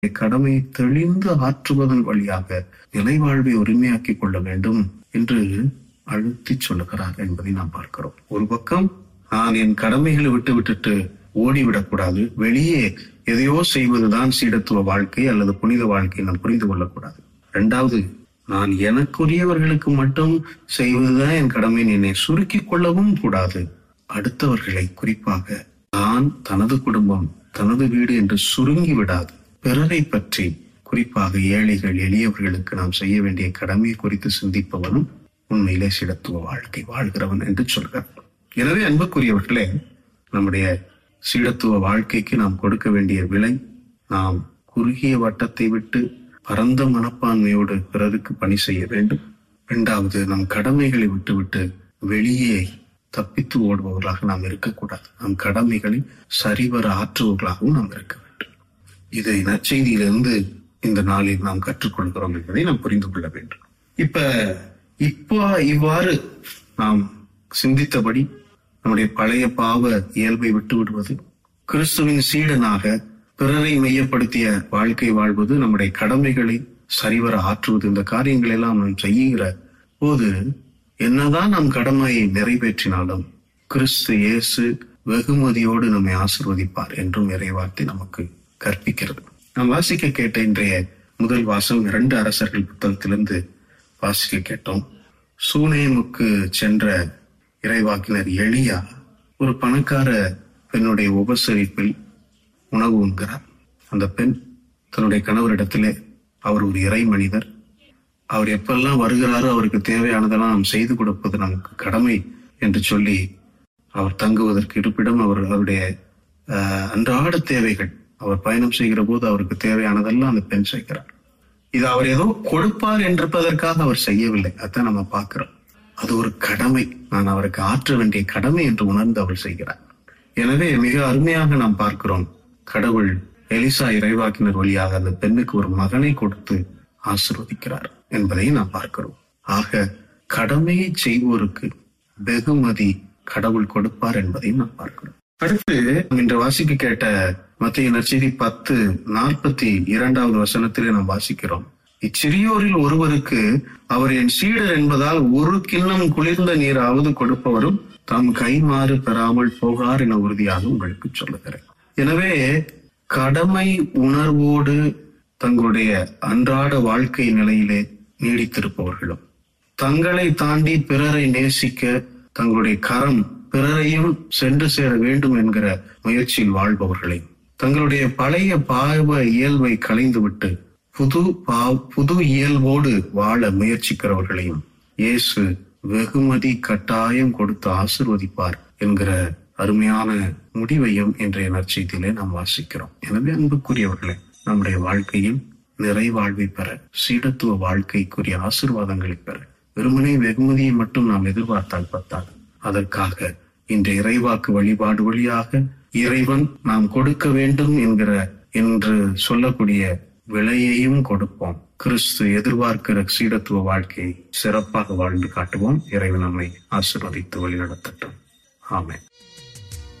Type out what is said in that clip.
கடமையை தெளிந்து ஆற்றுவதன் வழியாக நிலைவாழ்வை உரிமையாக்கிக் கொள்ள வேண்டும் என்று அழுத்தி சொல்லுகிறார் என்பதை நாம் பார்க்கிறோம் ஒரு பக்கம் நான் என் கடமைகளை விட்டு விட்டுட்டு ஓடிவிடக்கூடாது வெளியே எதையோ செய்வதுதான் சீடத்துவ வாழ்க்கை அல்லது புனித வாழ்க்கை நாம் புரிந்து கொள்ளக்கூடாது இரண்டாவது நான் எனக்குரியவர்களுக்கு மட்டும் செய்வதுதான் என் கடமை என்னை சுருக்கிக் கொள்ளவும் கூடாது அடுத்தவர்களை குறிப்பாக தான் தனது குடும்பம் தனது வீடு என்று சுருங்கி விடாது பிறரை பற்றி குறிப்பாக ஏழைகள் எளியவர்களுக்கு நாம் செய்ய வேண்டிய கடமை குறித்து சிந்திப்பவனும் உண்மையிலே சிடத்துவ வாழ்க்கை வாழ்கிறவன் என்று சொல்கிறார் எனவே அன்புக்குரியவர்களே நம்முடைய சீடத்துவ வாழ்க்கைக்கு நாம் கொடுக்க வேண்டிய விலை நாம் குறுகிய வட்டத்தை விட்டு பரந்த மனப்பான்மையோடு பிறருக்கு பணி செய்ய வேண்டும் இரண்டாவது நம் கடமைகளை விட்டுவிட்டு வெளியே தப்பித்து ஓடுபவர்களாக நாம் இருக்கக்கூடாது நம் கடமைகளை சரிவர ஆற்றுபவர்களாகவும் நாம் இருக்க வேண்டும் இதை நற்செய்தியிலிருந்து இந்த நாளில் நாம் கற்றுக்கொள்கிறோம் என்பதை நாம் புரிந்து கொள்ள வேண்டும் இப்ப இப்போ இவ்வாறு நாம் சிந்தித்தபடி நம்முடைய பழைய பாவ இயல்பை விட்டு விடுவது கிறிஸ்துவின் சீடனாக பிறரை மையப்படுத்திய வாழ்க்கை வாழ்வது நம்முடைய கடமைகளை சரிவர ஆற்றுவது இந்த காரியங்களை எல்லாம் நாம் செய்கிற போது என்னதான் நம் கடமையை நிறைவேற்றினாலும் கிறிஸ்து இயேசு வெகுமதியோடு நம்மை ஆசிர்வதிப்பார் என்றும் இறைவார்த்தை நமக்கு கற்பிக்கிறது நாம் வாசிக்க கேட்ட இன்றைய முதல் வாசம் இரண்டு அரசர்கள் புத்தகத்திலிருந்து வாசிக்க கேட்டோம் சூனேமுக்கு சென்ற இறைவாக்கினர் எளியா ஒரு பணக்கார பெண்ணுடைய உபசரிப்பில் உணவு உண்கிறார் அந்த பெண் தன்னுடைய கணவரிடத்திலே அவர் ஒரு இறை மனிதர் அவர் எப்பெல்லாம் வருகிறாரோ அவருக்கு தேவையானதெல்லாம் நாம் செய்து கொடுப்பது நமக்கு கடமை என்று சொல்லி அவர் தங்குவதற்கு இருப்பிடம் அவர் அவருடைய ஆஹ், அன்றாட தேவைகள் அவர் பயணம் செய்கிற போது அவருக்கு தேவையானதெல்லாம் அந்த பெண் செய்கிறார் இது அவர் ஏதோ கொடுப்பார் என்றிருப்பதற்காக அவர் செய்யவில்லை அதான் நம்ம பார்க்கிறோம் அது ஒரு கடமை நான் அவருக்கு ஆற்ற வேண்டிய கடமை என்று உணர்ந்து அவர் செய்கிறார் எனவே மிக அருமையாக நாம் பார்க்கிறோம் கடவுள் எலிசா இறைவாக்கினர் வழியாக அந்த பெண்ணுக்கு ஒரு மகனை கொடுத்து ஆசிர்வதிக்கிறார் என்பதை நாம் பார்க்கிறோம் ஆக கடமையை செய்வோருக்கு வெகுமதி கடவுள் கொடுப்பார் என்பதையும் நாம் பார்க்கிறோம் அடுத்து இன்று வாசிக்க கேட்ட மத்திய நற்செய்தி பத்து நாற்பத்தி இரண்டாவது வசனத்திலே நாம் வாசிக்கிறோம் இச்சிறியோரில் ஒருவருக்கு அவர் என் சீடர் என்பதால் ஒரு கிண்ணம் குளிர்ந்த நீராவது கொடுப்பவரும் தம் கைமாறு பெறாமல் போகார் என உறுதியாக உங்களுக்கு சொல்லுகிறேன் எனவே கடமை உணர்வோடு தங்களுடைய அன்றாட வாழ்க்கை நிலையிலே நீடித்திருப்பவர்களும் தங்களை தாண்டி பிறரை நேசிக்க தங்களுடைய கரம் பிறரையும் சென்று சேர வேண்டும் என்கிற முயற்சியில் வாழ்பவர்களையும் தங்களுடைய பழைய பாவ இயல்பை களைந்துவிட்டு புது பா புது இயல்போடு வாழ முயற்சிக்கிறவர்களையும் இயேசு வெகுமதி கட்டாயம் கொடுத்து ஆசிர்வதிப்பார் என்கிற அருமையான முடிவையும் இன்றைய நற்செய்தியிலே நாம் வாசிக்கிறோம் எனவே அன்புக்குரியவர்களே நம்முடைய வாழ்க்கையில் நிறைவாழ்வை பெற சீடத்துவ வாழ்க்கைக்குரிய ஆசிர்வாதங்களை பெற வெறுமனே வெகுமதியை மட்டும் நாம் எதிர்பார்த்தால் பத்தாது அதற்காக இந்த இறைவாக்கு வழிபாடு வழியாக இறைவன் நாம் கொடுக்க வேண்டும் என்கிற என்று சொல்லக்கூடிய விலையையும் கொடுப்போம் கிறிஸ்து எதிர்பார்க்கிற சீடத்துவ வாழ்க்கையை சிறப்பாக வாழ்ந்து காட்டுவோம் இறைவன் நம்மை ஆசீர்வதித்து வழிநடத்தட்டும் ஆமென்